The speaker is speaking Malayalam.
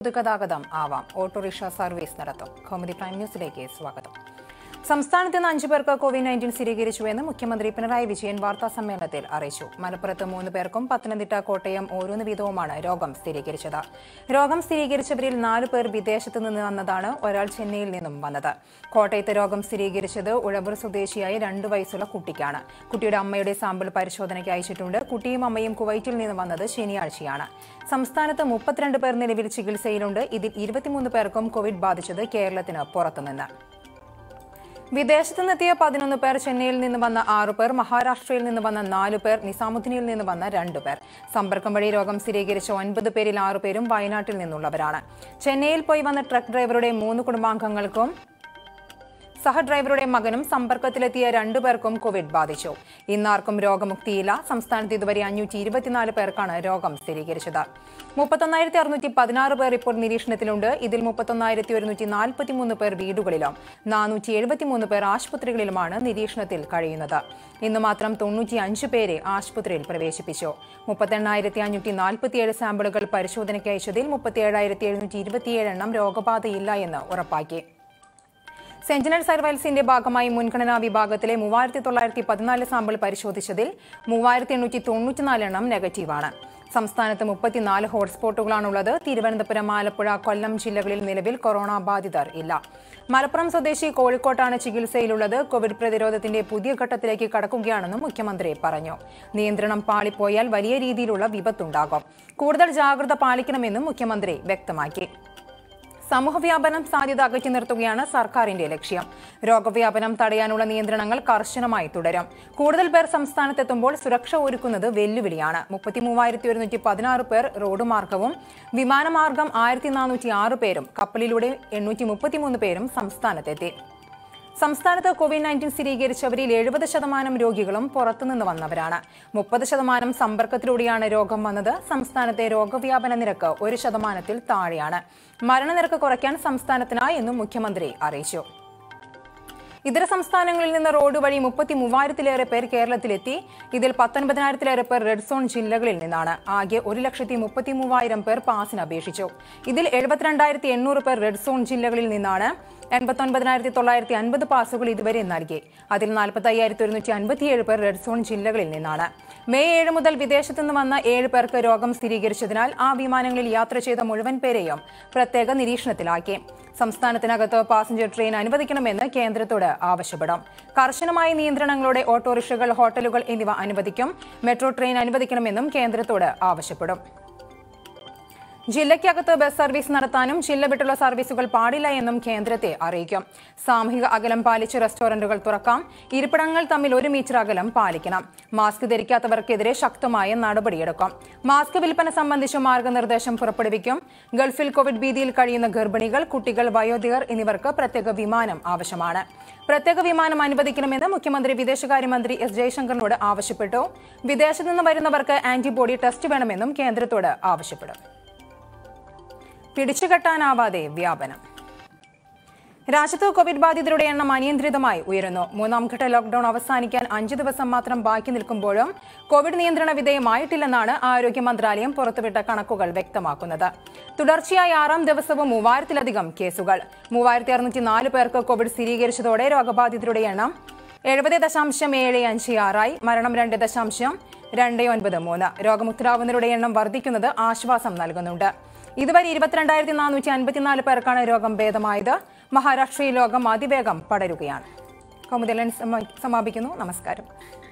പൊതുഗതാഗതം ആവാം ഓട്ടോറിക്ഷ സർവീസ് നടത്തും കൗമുദി പ്രൈം ന്യൂസിലേക്ക് സ്വാഗതം സംസ്ഥാനത്ത് നിന്ന് അഞ്ചു പേർക്ക് കോവിഡ് നയൻറ്റീൻ സ്ഥിരീകരിച്ചുവെന്ന് മുഖ്യമന്ത്രി പിണറായി വിജയൻ വാർത്താ സമ്മേളനത്തിൽ അറിയിച്ചു മലപ്പുറത്ത് മൂന്ന് പേർക്കും പത്തനംതിട്ട കോട്ടയം ഓരോന്ന് വീതവുമാണ് രോഗം സ്ഥിരീകരിച്ചത് രോഗം സ്ഥിരീകരിച്ചവരിൽ നാലു പേർ വിദേശത്ത് നിന്ന് വന്നതാണ് ഒരാൾ ചെന്നൈയിൽ നിന്നും വന്നത് കോട്ടയത്ത് രോഗം സ്ഥിരീകരിച്ചത് ഉഴവൂർ സ്വദേശിയായ രണ്ടു വയസ്സുള്ള കുട്ടിക്കാണ് കുട്ടിയുടെ അമ്മയുടെ സാമ്പിൾ പരിശോധനയ്ക്ക് അയച്ചിട്ടുണ്ട് കുട്ടിയും അമ്മയും കുവൈറ്റിൽ നിന്ന് വന്നത് ശനിയാഴ്ചയാണ് സംസ്ഥാനത്ത് മുപ്പത്തിരണ്ട് പേർ നിലവിൽ ചികിത്സയിലുണ്ട് ഇതിൽ ഇരുപത്തിമൂന്ന് പേർക്കും കോവിഡ് ബാധിച്ചത് കേരളത്തിന് പുറത്തുനിന്ന് വിദേശത്ത് നിന്നെത്തിയ പതിനൊന്ന് പേർ ചെന്നൈയിൽ നിന്ന് വന്ന ആറു പേർ മഹാരാഷ്ട്രയിൽ നിന്ന് വന്ന നാലു പേർ നിസാമുദ്ദീനിൽ നിന്ന് വന്ന രണ്ടു പേർ സമ്പർക്കം വഴി രോഗം സ്ഥിരീകരിച്ച ഒൻപത് പേരിൽ ആറു പേരും വയനാട്ടിൽ നിന്നുള്ളവരാണ് ചെന്നൈയിൽ പോയി വന്ന ട്രക്ക് ഡ്രൈവറുടെ മൂന്ന് കുടുംബാംഗങ്ങൾക്കും സഹഡ്രൈവറുടെ മകനും സമ്പർക്കത്തിലെത്തിയ രണ്ടു പേർക്കും കോവിഡ് ബാധിച്ചു ഇന്നാർക്കും രോഗമുക്തിയില്ല സംസ്ഥാനത്ത് ഇതുവരെ അഞ്ഞൂറ്റി ഇരുപത്തിനാല് പേർക്കാണ് രോഗം സ്ഥിരീകരിച്ചത് മുപ്പത്തൊന്നായിരത്തി അറുന്നൂറ്റി പതിനാറ് പേർ ഇപ്പോൾ നിരീക്ഷണത്തിലുണ്ട് ഇതിൽ മുപ്പത്തൊന്നായിരത്തി ഒരുന്നൂറ്റി നാൽപ്പത്തിമൂന്ന് പേർ വീടുകളിലും നാനൂറ്റി എഴുപത്തിമൂന്ന് പേർ ആശുപത്രികളിലുമാണ് നിരീക്ഷണത്തിൽ കഴിയുന്നത് ഇന്ന് മാത്രം തൊണ്ണൂറ്റി അഞ്ച് പേരെ ആശുപത്രിയിൽ പ്രവേശിപ്പിച്ചു മുപ്പത്തെണ്ണായിരത്തി അഞ്ഞൂറ്റി നാൽപ്പത്തിയേഴ് സാമ്പിളുകൾ പരിശോധനയ്ക്ക് അയച്ചതിൽ മുപ്പത്തിയേഴായിരത്തി എഴുന്നൂറ്റി ഇരുപത്തിയേഴ് എണ്ണം രോഗബാധയില്ല എന്ന് ഉറപ്പാക്കി സെന്റിനൽ സർവൈൽസിന്റെ ഭാഗമായി മുൻഗണനാ വിഭാഗത്തിലെ മൂവായിരത്തി തൊള്ളായിരത്തി പതിനാല് സാമ്പിൾ പരിശോധിച്ചതിൽ മൂവായിരത്തി എണ്ണൂറ്റി തൊണ്ണൂറ്റിനാല് എണ്ണം നെഗറ്റീവാണ് സംസ്ഥാനത്ത് മുപ്പത്തിനാല് ഹോട്ട്സ്പോട്ടുകളാണുള്ളത് തിരുവനന്തപുരം ആലപ്പുഴ കൊല്ലം ജില്ലകളിൽ നിലവിൽ കൊറോണ ബാധിതർ ഇല്ല മലപ്പുറം സ്വദേശി കോഴിക്കോട്ടാണ് ചികിത്സയിലുള്ളത് കോവിഡ് പ്രതിരോധത്തിന്റെ പുതിയ ഘട്ടത്തിലേക്ക് കടക്കുകയാണെന്നും മുഖ്യമന്ത്രി പറഞ്ഞു നിയന്ത്രണം പാളിപ്പോയാൽ വലിയ രീതിയിലുള്ള വിപത്തുണ്ടാകും കൂടുതൽ ജാഗ്രത പാലിക്കണമെന്നും മുഖ്യമന്ത്രി വ്യക്തമാക്കി സമൂഹവ്യാപനം സാധ്യത അകറ്റി നിർത്തുകയാണ് സർക്കാരിന്റെ ലക്ഷ്യം രോഗവ്യാപനം തടയാനുള്ള നിയന്ത്രണങ്ങൾ കർശനമായി തുടരും കൂടുതൽ പേർ സംസ്ഥാനത്തെത്തുമ്പോൾ സുരക്ഷ ഒരുക്കുന്നത് വെല്ലുവിളിയാണ് മുപ്പത്തിമൂവായിരത്തി ഒരുന്നൂറ്റി പതിനാറ് പേർ റോഡ് മാർഗവും വിമാനമാർഗം ആയിരത്തി നാനൂറ്റി ആറ് പേരും കപ്പലിലൂടെ എണ്ണൂറ്റി മുപ്പത്തിമൂന്ന് പേരും സംസ്ഥാനത്തെത്തി സംസ്ഥാനത്ത് കോവിഡ് നയൻറ്റീൻ സ്ഥിരീകരിച്ചവരിൽ എഴുപത് ശതമാനം രോഗികളും പുറത്തുനിന്ന് വന്നവരാണ് മുപ്പത് ശതമാനം സമ്പർക്കത്തിലൂടെയാണ് രോഗം വന്നത് സംസ്ഥാനത്തെ രോഗവ്യാപന നിരക്ക് ഒരു ശതമാനത്തിൽ താഴെയാണ് മരണനിരക്ക് കുറയ്ക്കാൻ സംസ്ഥാനത്തിനായി എന്നും മുഖ്യമന്ത്രി അറിയിച്ചു ഇതര സംസ്ഥാനങ്ങളിൽ നിന്ന് റോഡ് വഴി മുപ്പത്തി മൂവായിരത്തിലേറെ പേർ കേരളത്തിലെത്തി ഇതിൽ പത്തൊൻപതിനായിരത്തിലേറെ പേർ റെഡ് സോൺ ജില്ലകളിൽ നിന്നാണ് ആകെ ഒരു ലക്ഷത്തി മുപ്പത്തി മൂവായിരം പേർ പാസിന് അപേക്ഷിച്ചു ഇതിൽ എഴുപത്തിരണ്ടായിരത്തി എണ്ണൂറ് പേർ റെഡ് സോൺ ജില്ലകളിൽ നിന്നാണ് എൺപത്തൊൻപതിനായിരത്തി തൊള്ളായിരത്തി അൻപത് പാസുകൾ ഇതുവരെ നൽകി അതിൽ നാൽപ്പത്തി അയ്യായിരത്തി ഒരുന്നൂറ്റി അൻപത്തിയേഴ് പേർ റെഡ് സോൺ ജില്ലകളിൽ നിന്നാണ് മെയ് ഏഴ് മുതൽ വിദേശത്തു നിന്ന് വന്ന ഏഴ് പേർക്ക് രോഗം സ്ഥിരീകരിച്ചതിനാൽ ആ വിമാനങ്ങളിൽ യാത്ര ചെയ്ത മുഴുവൻ പേരെയും പ്രത്യേക നിരീക്ഷണത്തിലാക്കി സംസ്ഥാനത്തിനകത്ത് പാസഞ്ചർ ട്രെയിൻ അനുവദിക്കണമെന്ന് കേന്ദ്രത്തോട് ആവശ്യപ്പെടും കർശനമായ നിയന്ത്രണങ്ങളോടെ ഓട്ടോറിക്ഷകൾ ഹോട്ടലുകൾ എന്നിവ അനുവദിക്കും മെട്രോ ട്രെയിൻ അനുവദിക്കണമെന്നും കേന്ദ്രത്തോട് ആവശ്യപ്പെടും ജില്ലയ്ക്കകത്ത് ബസ് സർവീസ് നടത്താനും ജില്ല വിട്ടുള്ള സർവീസുകൾ പാടില്ല എന്നും കേന്ദ്രത്തെ അറിയിക്കും സാമൂഹിക അകലം പാലിച്ച് റെസ്റ്റോറന്റുകൾ തുറക്കാം ഇരിപ്പിടങ്ങൾ തമ്മിൽ ഒരു മീറ്റർ അകലം പാലിക്കണം മാസ്ക് ധരിക്കാത്തവർക്കെതിരെ ശക്തമായ നടപടിയെടുക്കും മാസ്ക് വിൽപ്പന സംബന്ധിച്ച മാർഗനിർദ്ദേശം പുറപ്പെടുവിക്കും ഗൾഫിൽ കോവിഡ് ഭീതിയിൽ കഴിയുന്ന ഗർഭിണികൾ കുട്ടികൾ വയോധികർ എന്നിവർക്ക് പ്രത്യേക വിമാനം ആവശ്യമാണ് പ്രത്യേക വിമാനം അനുവദിക്കണമെന്ന് മുഖ്യമന്ത്രി വിദേശകാര്യമന്ത്രി എസ് ജയശങ്കറിനോട് ആവശ്യപ്പെട്ടു വിദേശത്ത് നിന്ന് വരുന്നവർക്ക് ആന്റിബോഡി ടെസ്റ്റ് വേണമെന്നും കേന്ദ്രത്തോട് ആവശ്യപ്പെടും പിടിച്ചുകെട്ടാനാവാതെ വ്യാപനം രാജ്യത്ത് കോവിഡ് ബാധിതരുടെ എണ്ണം അനിയന്ത്രിതമായി ഉയരുന്നു മൂന്നാം ഘട്ട ലോക്ഡൌൺ അവസാനിക്കാൻ അഞ്ച് ദിവസം മാത്രം ബാക്കി നിൽക്കുമ്പോഴും കോവിഡ് നിയന്ത്രണ വിധേയമായിട്ടില്ലെന്നാണ് ആരോഗ്യ മന്ത്രാലയം പുറത്തുവിട്ട കണക്കുകൾ വ്യക്തമാക്കുന്നത് തുടർച്ചയായ ആറാം ദിവസവും മൂവായിരത്തിലധികം കേസുകൾ മൂവായിരത്തി അറുന്നൂറ്റി നാല് പേർക്ക് കോവിഡ് സ്ഥിരീകരിച്ചതോടെ രോഗബാധിതരുടെ എണ്ണം എഴുപത് ദശാംശം ഏഴ് അഞ്ച് ആറായി മരണം രണ്ട് ദശാംശം രണ്ട് ഒൻപത് മൂന്ന് രോഗമുക്തരാവുന്നവരുടെ എണ്ണം വർദ്ധിക്കുന്നത് ആശ്വാസം നൽകുന്നുണ്ട് ഇതുവരെ ഇരുപത്തിരണ്ടായിരത്തി നാനൂറ്റി അൻപത്തിനാല് പേർക്കാണ് രോഗം ഭേദമായത് മഹാരാഷ്ട്രയിൽ രോഗം അതിവേഗം പടരുകയാണ് കൗമുദി സമാപിക്കുന്നു നമസ്കാരം